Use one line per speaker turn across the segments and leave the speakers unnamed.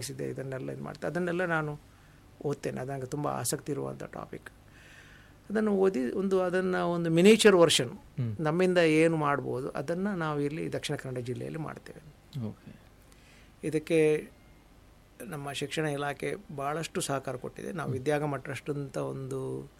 ಇದೆ ಇದನ್ನೆಲ್ಲ ಇದು ಮಾಡ್ತಾ ಅದನ್ನೆಲ್ಲ ನಾನು ಓದ್ತೇನೆ ಅದು ನನಗೆ ತುಂಬ ಆಸಕ್ತಿ ಇರುವಂಥ ಟಾಪಿಕ್ ಅದನ್ನು ಓದಿ ಒಂದು ಅದನ್ನು ಒಂದು ಮಿನೇಚರ್ ವರ್ಷನ್ ನಮ್ಮಿಂದ ಏನು ಮಾಡ್ಬೋದು ಅದನ್ನು ನಾವು ಇಲ್ಲಿ ದಕ್ಷಿಣ ಕನ್ನಡ ಜಿಲ್ಲೆಯಲ್ಲಿ ಮಾಡ್ತೇವೆ
ಓಕೆ
ಇದಕ್ಕೆ ನಮ್ಮ ಶಿಕ್ಷಣ ಇಲಾಖೆ ಭಾಳಷ್ಟು ಸಹಕಾರ ಕೊಟ್ಟಿದೆ ನಾವು ವಿದ್ಯಾಗಮ ಟ್ರಸ್ಟ್ ಅಂತ ಒಂದು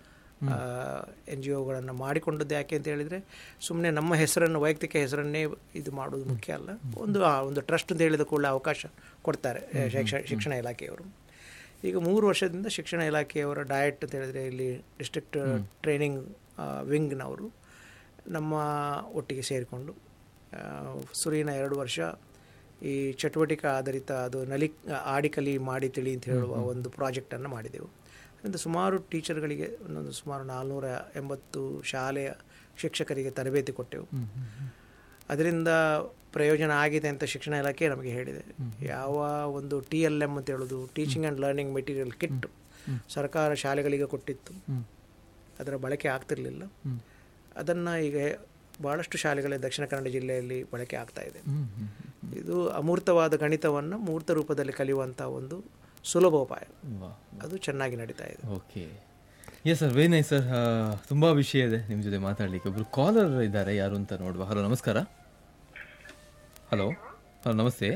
ಎನ್ ಜಿ ಒಗಳನ್ನು ಮಾಡಿಕೊಂಡದ್ದು ಯಾಕೆ ಅಂತ ಹೇಳಿದರೆ ಸುಮ್ಮನೆ ನಮ್ಮ ಹೆಸರನ್ನು ವೈಯಕ್ತಿಕ ಹೆಸರನ್ನೇ ಇದು ಮಾಡೋದು ಮುಖ್ಯ ಅಲ್ಲ ಒಂದು ಆ ಒಂದು ಟ್ರಸ್ಟ್ ಅಂತ ಹೇಳಿದ ಕೂಡಲೇ ಅವಕಾಶ ಕೊಡ್ತಾರೆ ಆ, ಶಿಕ್ಷಣ ಶಿಕ್ಷಣ ಇಲಾಖೆಯವರು ಈಗ ಮೂರು ವರ್ಷದಿಂದ ಶಿಕ್ಷಣ ಇಲಾಖೆಯವರ ಡಯಟ್ ಅಂತ ಹೇಳಿದರೆ ಇಲ್ಲಿ ಡಿಸ್ಟ್ರಿಕ್ಟ್ ಟ್ರೈನಿಂಗ್ ವಿಂಗ್ನವರು ನಮ್ಮ ಒಟ್ಟಿಗೆ ಸೇರಿಕೊಂಡು ಆ, ಸುರಿನ ಎರಡು ವರ್ಷ ಈ ಚಟುವಟಿಕೆ ಆಧಾರಿತ ಅದು ನಲಿ ಆಡಿಕಲಿ ಮಾಡಿ ತಿಳಿ ಅಂತ ಹೇಳುವ ಒಂದು ಪ್ರಾಜೆಕ್ಟನ್ನು ಮಾಡಿದೆವು ಅದರಿಂದ ಸುಮಾರು ಟೀಚರ್ಗಳಿಗೆ ಒಂದೊಂದು ಸುಮಾರು ನಾಲ್ನೂರ ಎಂಬತ್ತು ಶಾಲೆಯ ಶಿಕ್ಷಕರಿಗೆ ತರಬೇತಿ ಕೊಟ್ಟೆವು ಅದರಿಂದ ಪ್ರಯೋಜನ ಆಗಿದೆ ಅಂತ ಶಿಕ್ಷಣ ಇಲಾಖೆ ನಮಗೆ ಹೇಳಿದೆ ಯಾವ ಒಂದು ಟಿ ಎಲ್ ಎಮ್ ಅಂತ ಹೇಳೋದು teaching and learning material kit ಸರ್ಕಾರ ಶಾಲೆಗಳಿಗೆ ಕೊಟ್ಟಿತ್ತು ಅದರ ಬಳಕೆ ಆಗ್ತಿರಲಿಲ್ಲ ಅದನ್ನು ಈಗ ಭಾಳಷ್ಟು ಶಾಲೆಗಳ ದಕ್ಷಿಣ ಕನ್ನಡ ಜಿಲ್ಲೆಯಲ್ಲಿ ಬಳಕೆ ಆಗ್ತಾ ಇದೆ ಇದು ಅಮೂರ್ತವಾದ ಗಣಿತವನ್ನು ಮೂರ್ತ ರೂಪದಲ್ಲಿ ಕಲಿಯುವಂಥ ಒಂದು ಸುಲಭ ಉಪಾಯ
ವಾ
ಅದು ಚೆನ್ನಾಗಿ ನಡೀತಾ ಇದೆ
okay yes sir very nice sir ತುಂಬ ವಿಷಯ ಇದೆ ನಿಮ್ಮ ಜೊತೆ ಮಾತಾಡಲಿಕ್ಕೆ ಒಬ್ರು ಕಾಲರ್ ಇದ್ದಾರೆ ಯಾರು ಅಂತ ನೋಡುವ ಹಲೋ ನಮಸ್ಕಾರ ಹಲೋ ಹಲೋ ನಮಸ್ತೆ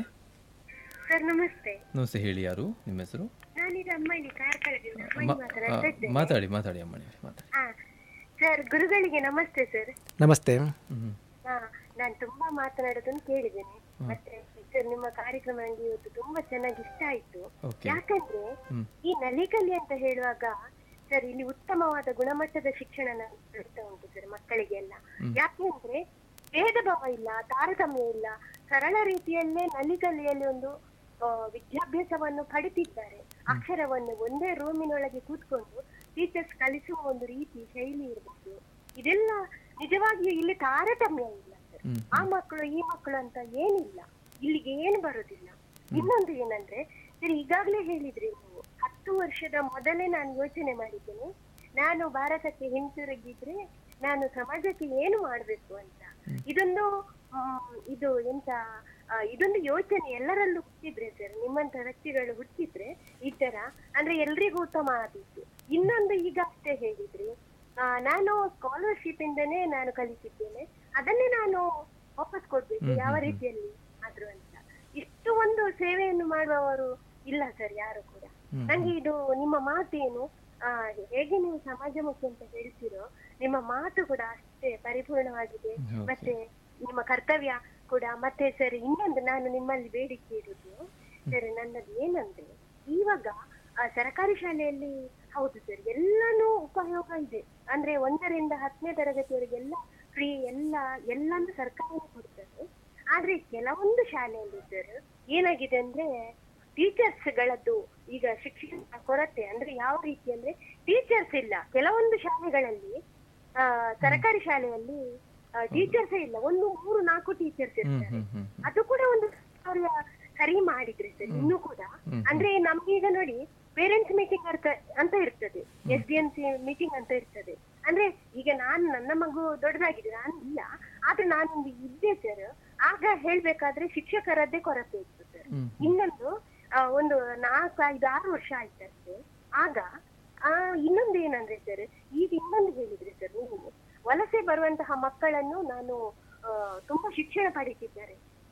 ಸರ್ ನಮಸ್ತೆ
ನಮಸ್ತೆ ಹೇಳಿ ಯಾರು ನಿಮ್ಮ ಹೆಸರು
ನಾನೀಗ ಅಮ್ಮಣ್ಣಿ ಕಾರ್ಕಳದಿಂದ ಅಮ್ಮಣ್ಣಿ
ಮಾ-
ಮಾತಾಡ್ತಾ
ಆ,
ಇದ್ದೇನೆ
ಮಾತಾಡಿ ಮಾತಾಡಿ ಅಮ್ಮಣಿ ಮಾತಾಡಿ
ಹಾ ಸರ್ ಗುರುಗಳಿಗೆ ನಮಸ್ತೆ ಸರ್
ನಮಸ್ತೆ
ಹ್ಮ್
ಹಾ ನಾನು ತುಂಬಾ ಮಾತನಾಡೋದನ್ನು ಕೇಳಿದ್ದೇನೆ ಮತ್ತೆ ಸರ್ ನಿಮ್ಮ ಕಾರ್ಯಕ್ರಮ ನನಗೆ ಇವತ್ತು ತುಂಬಾ ಚೆನ್ನಾಗಿ ಇಷ್ಟ ಆಯ್ತು
ಓಕೆ
ಯಾಕಂದ್ರೆ
ಹ್ಮ್.
ಈ ನಲಿಕಲಿ ಅಂತ ಹೇಳುವಾಗ ಸರ್ ಇಲ್ಲಿ ಉತ್ತಮವಾದ ಗುಣಮಟ್ಟದ ಶಿಕ್ಷಣ ನಡೀತಾ ಉಂಟು ಸರ್ ಮಕ್ಕಳಿಗೆಲ್ಲ ಯಾಕೆಂದ್ರೆ ಭೇದ ಭಾವ ಇಲ್ಲ ತಾರತಮ್ಯ ಇಲ್ಲ ಸರಳ ರೀತಿಯಲ್ಲೇ ನಲಿಕಲಿಯಲ್ಲಿ ಒಂದು ಆ, ವಿದ್ಯಾಭ್ಯಾಸವನ್ನು ಪಡಿತಿದ್ದಾರೆ ಅಕ್ಷರವನ್ನು ಒಂದೇ ರೂಮಿನೊಳಗೆ ಕೂತ್ಕೊಂಡು ಟೀಚರ್ಸ್ ಕಲಿಸುವ ಒಂದು ರೀತಿ ಶೈಲಿ ಇರಬಹುದು ಇದೆಲ್ಲ ನಿಜವಾಗಿಯೂ ಇಲ್ಲಿ ತಾರತಮ್ಯ ಇಲ್ಲ ಸರ್
ಹ್ಮ್.
ಆ ಮಕ್ಕಳು ಈ ಮಕ್ಕಳು ಅಂತ ಏನಿಲ್ಲ ಇಲ್ಲಿಗೆ ಏನು ಬರೋದಿಲ್ಲ ಇನ್ನೊಂದು ಏನಂದ್ರೆ ಸರಿ ಈಗಾಗಲೇ ಹೇಳಿದ್ರಿ ನೀವು ಹತ್ತು ವರ್ಷದ ಮೊದಲೇ ನಾನು ಯೋಚನೆ ಮಾಡಿದ್ದೇನೆ ನಾನು ಭಾರತಕ್ಕೆ ಹಿಂತಿರುಗಿದ್ರೆ ನಾನು ಸಮಾಜಕ್ಕೆ ಏನು ಮಾಡ್ಬೇಕು ಅಂತ ಇದೊಂದು ಮ್, ಇದು ಎಂತ ಆ, ಇದೊಂದು ಯೋಚನೆ ಎಲ್ಲರಲ್ಲೂ ಹುಟ್ಟಿದ್ರೆ ಸರ್ ನಿಮ್ಮಂತ ವ್ಯಕ್ತಿಗಳು ಹುಟ್ಟಿದ್ರೆ ಈ ತರ ಅಂದ್ರೆ ಎಲ್ರಿಗೂ ಉತ್ತಮ ಆದೀತು ಇನ್ನೊಂದು ಈಗ ಅಷ್ಟೇ ಹೇಳಿದ್ರಿ ಆ, ನಾನು ಸ್ಕಾಲರ್ಶಿಪ್ ಇಂದನೇ ನಾನು ಕಲಿತಿದ್ದೇನೆ ಅದನ್ನೇ ನಾನು ವಾಪಸ್ ಕೊಡ್ಬೇಕು ಯಾವ ರೀತಿಯಲ್ಲಿ ಆದ್ರೂ ಅಂತ ಇಷ್ಟು ಒಂದು ಸೇವೆಯನ್ನು ಮಾಡುವವರು ಇಲ್ಲ ಸರ್ ಯಾರು ಕೂಡ ನಂಗೆ ಇದು ನಿಮ್ಮ ಮಾತೇನು ಆ, ಹೇಗೆ ನೀವು ಸಮಾಜಮುಖಿ ಅಂತ ಹೇಳ್ತೀರೋ ನಿಮ್ಮ ಮಾತು ಕೂಡ ಅಷ್ಟೇ ಪರಿಪೂರ್ಣವಾಗಿದೆ ಮತ್ತೆ ನಿಮ್ಮ ಕರ್ತವ್ಯ ಕೂಡ ಮತ್ತೆ ಸರ್ ಇನ್ನೊಂದು ನಾನು ನಿಮ್ಮಲ್ಲಿ ಬೇಡಿಕೆ ಇರುವುದು ಸರ್ ನನ್ನದು ಏನಂದ್ರೆ ಇವಾಗ ಆ, ಸರ್ಕಾರಿ ಶಾಲೆಯಲ್ಲಿ ಹೌದು ಸರ್ ಎಲ್ಲಾನು ಉಪಯೋಗ ಇದೆ ಅಂದ್ರೆ ಒಂದರಿಂದ ಹತ್ತನೇ ತರಗತಿವರೆಗೆಲ್ಲ ಫ್ರೀ ಎಲ್ಲ ಎಲ್ಲಾನು ಸರ್ಕಾರನೇ ಕೊಡ್ತಾರೆ ಆದ್ರೆ ಕೆಲವೊಂದು ಶಾಲೆಯಲ್ಲಿ ಸರ್ ಏನಾಗಿದೆ ಅಂದ್ರೆ ಟೀಚರ್ಸ್ ಗಳದ್ದು ಈಗ ಶಿಕ್ಷಣ ಕೊರತೆ ಅಂದ್ರೆ ಯಾವ ರೀತಿ ಅಂದ್ರೆ ಟೀಚರ್ಸ್ ಇಲ್ಲ ಕೆಲವೊಂದು ಶಾಲೆಗಳಲ್ಲಿ ಆ, ಸರ್ಕಾರಿ ಶಾಲೆಯಲ್ಲಿ ಟೀಚರ್ಸ್ ಇಲ್ಲ ಒಂದು ಮೂರು ನಾಲ್ಕು ಟೀಚರ್ಸ್ ಇರ್ತಾರೆ
ಹ್ಮ್ ಹ್ಮ್
ಅದು ಕೂಡ ಒಂದು ಕಾರ್ಯ ಸರಿ ಮಾಡಿದ್ರೆ ಸರ್ ಇನ್ನೂ ಕೂಡ ಅಂದ್ರೆ ನಮ್ಗೀಗ ನೋಡಿ ಪೇರೆಂಟ್ಸ್ ಮೀಟಿಂಗ್ ಅಂತ ಇರ್ತದೆ S D M C meeting ಅಂತ ಇರ್ತದೆ ಅಂದ್ರೆ ಈಗ ನಾನು ನನ್ನ ಮಗು ದೊಡ್ಡದಾಗಿದೆ ನಾನು ಇಲ್ಲ ಆದ್ರೆ ನಾನೊಂದು ಇದ್ದೆ ಸರ್ ಆಗ ಹೇಳ್ಬೇಕಾದ್ರೆ ಶಿಕ್ಷಕರದ್ದೇ ಕೊರತೆ ಇತ್ತು ಸರ್
ಹ್ಮ್.
ಇನ್ನೊಂದು ಆ, ಒಂದು ನಾಲ್ಕು ಐದು ಆರು ವರ್ಷ ಆಯ್ತಷ್ಟೇ ಆಗ ಆ ಇನ್ನೊಂದು ಏನಂದ್ರೆ ಸರ್ ಈಗ ಇನ್ನೊಂದು ಹೇಳಿದ್ರಿ ಸರ್ ನೀವು ವಲಸೆ ಬರುವಂತಹ ಮಕ್ಕಳನ್ನು ನಾನು ಆ, ತುಂಬಾ ಶಿಕ್ಷಣ ಪಡೀತಿದ್ದಾರೆ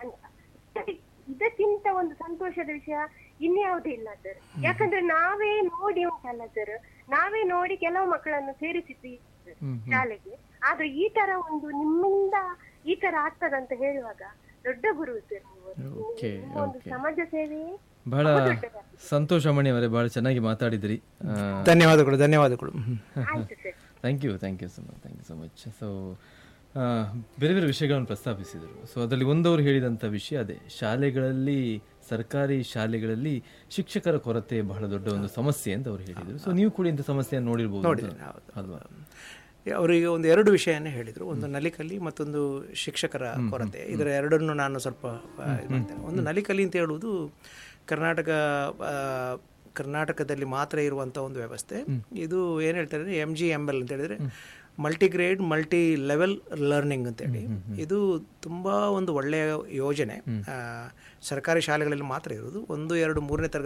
ಅಂತ ಇದಕ್ಕಿಂತ ಒಂದು ಸಂತೋಷದ ವಿಷಯ ಇನ್ಯಾವುದೂ ಇಲ್ಲ ಸರ್ ಯಾಕಂದ್ರೆ ನಾವೇ ನೋಡಿ ಉಂಟಲ್ಲ ಸರ್ ನಾವೇ ನೋಡಿ ಕೆಲವು ಮಕ್ಕಳನ್ನು ಸೇರಿಸಿದ್ವಿ sir
ಹ್ಮ್,
ಶಾಲೆಗೆ ಆದ್ರೆ ಈ ತರ ಒಂದು ನಿಮ್ಮಿಂದ ಈ ತರ ಆಗ್ತದಂತ ಹೇಳುವಾಗ ದೊಡ್ಡ ಗುರು ಸರ್ ನೀವು
ಓಕೆ
ನಿಮ್ಮ ಒಂದು
ಓಕೆ
ಸಮಾಜ ಸೇವೆ
ಬಹಳ ಸಂತೋಷ ಮಣಿ ಅವರೇ ಬಹಳ ಚೆನ್ನಾಗಿ ಮಾತಾಡಿದ್ರಿ
ಧನ್ಯವಾದಗಳು ಧನ್ಯವಾದಗಳು ಹ್ಮ್.
ಆಯ್ತು sir
thank you thank you so much thank you so much so ಬೇರೆ ಬೇರೆ ವಿಷಯಗಳನ್ನು ಪ್ರಸ್ತಾಪಿಸಿದರು ಸೊ ಅದರಲ್ಲಿ ಒಂದವರು ಹೇಳಿದಂಥ ವಿಷಯ ಅದೇ ಶಾಲೆಗಳಲ್ಲಿ ಸರ್ಕಾರಿ ಶಾಲೆಗಳಲ್ಲಿ ಶಿಕ್ಷಕರ ಕೊರತೆ ಬಹಳ ದೊಡ್ಡ ಒಂದು ಸಮಸ್ಯೆ ಅಂತ ಅವರು ಹೇಳಿದರು ಸೊ ನೀವು ಕೂಡ ಇಂಥ ಸಮಸ್ಯೆಯನ್ನು ನೋಡಿರ್ಬೋದು ಅಂತ.
ಹೌದು.
ಅಲ್ವಾ
ಅವರಿಗೆ ಒಂದು ಎರಡು ವಿಷಯನೇ ಹೇಳಿದರು ಒಂದು ನಲಿಕಲಿ ಮತ್ತೊಂದು ಶಿಕ್ಷಕರ ಕೊರತೆ ಇದರ ಎರಡನ್ನು ನಾನು ಸ್ವಲ್ಪ ಆ, ಇದು ಮಾಡ್ತೇನೆ ಒಂದು ನಲಿಕಲಿ ಅಂತ ಹೇಳುವುದು ಕರ್ನಾಟಕ ಆ, ಕರ್ನಾಟಕದಲ್ಲಿ ಮಾತ್ರ ಇರುವಂಥ ಒಂದು ವ್ಯವಸ್ಥೆ ಇದು ಏನು ಹೇಳ್ತಾರೆ ಅಂದರೆ ಎಮ್ ಜಿ ಎಮ್ ಎಲ್ ಅಂತ ಹೇಳಿದರೆ ಮಲ್ಟಿಗ್ರೇಡ್ ಮಲ್ಟಿ ಲೆವೆಲ್ ಲರ್ನಿಂಗ್ ಅಂತೇಳಿ ಇದು ತುಂಬ ಒಂದು ಒಳ್ಳೆಯ ಯೋಜನೆ ಆ, ಸರ್ಕಾರಿ ಶಾಲೆಗಳಲ್ಲಿ ಮಾತ್ರ ಇರೋದು ಒಂದು ಎರಡು ಮೂರನೇ ತರಗತಿ